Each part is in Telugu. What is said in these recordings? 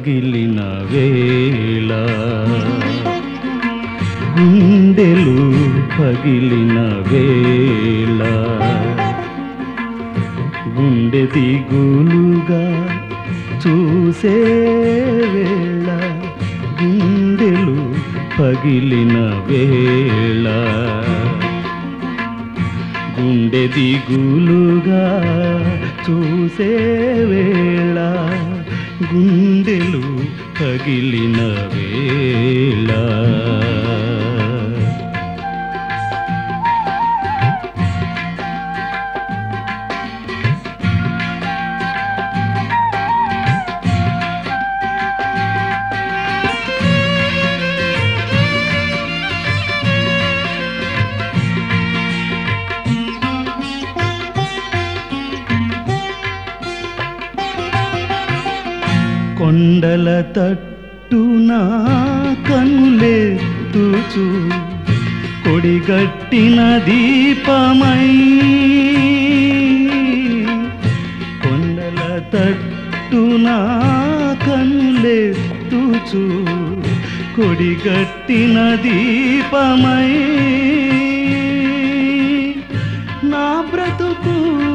పగిలిన వేళ గుండెలు పగిలిన వేళ గుండె దిగులుగా చూసే వేళ గుండెలు పగిలిన వేళ గుండె దిగులుగా చూసే వేళ గుండెలు పగిలిన వేళ కొండల తట్టున కనులెత్తుచు కొడిగట్టిన దీపమై కొండల తట్టున కనులెత్తుచు కొడిగట్టిన దీపమై నా బ్రతుకు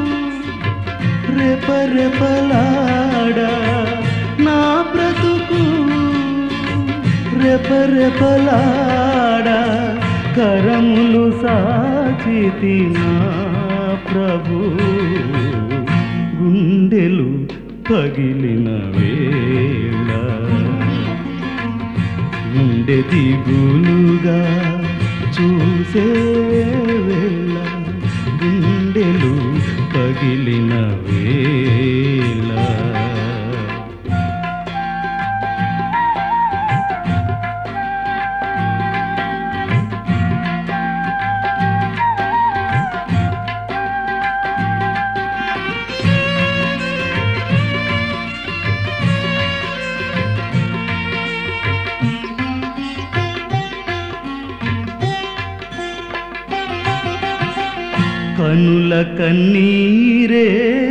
రెపరెపలాడా నా బ్రతుకు రెపరెపలాడా కరములు సాచితి నా ప్రభు గుండెలు పగిలిన వేళ గుండె దిగులుగా చూసే వేళ గుండెలు పగిలిన వేళ కనుల కన్నీరే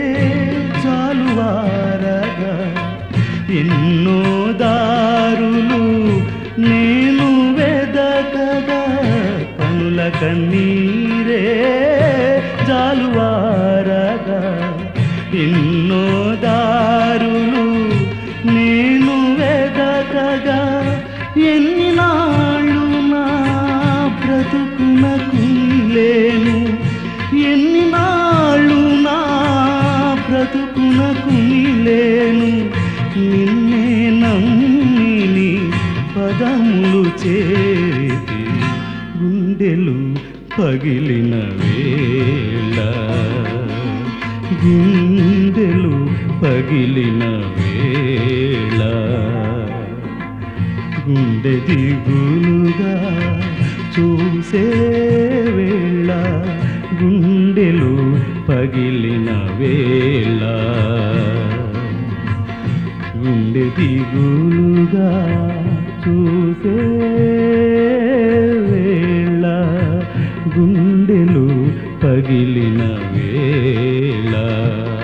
చాలువారగా ఎన్నో దారులు నేను వెదకగా కనుల కన్నీరే జాలువారగా ఎన్నో దారులు నేను వెదకగా ఎన్ని నాళ్ళు నా బ్రతుకునకు లేను ఎన్ని నాళ్ళు నా బ్రతుకునకు లేను నిన్నే నమ్మిని పదములు చేరి గుండెలు పగిలిన వేళ గుండెలు పగిలిన వేళ గుండె దిగులుగా చూసే వేళ గుండెలు పగిలిన వేళ గుండె దిగులుగా చూసే వేళ గుండెలు పగిలిన వేళ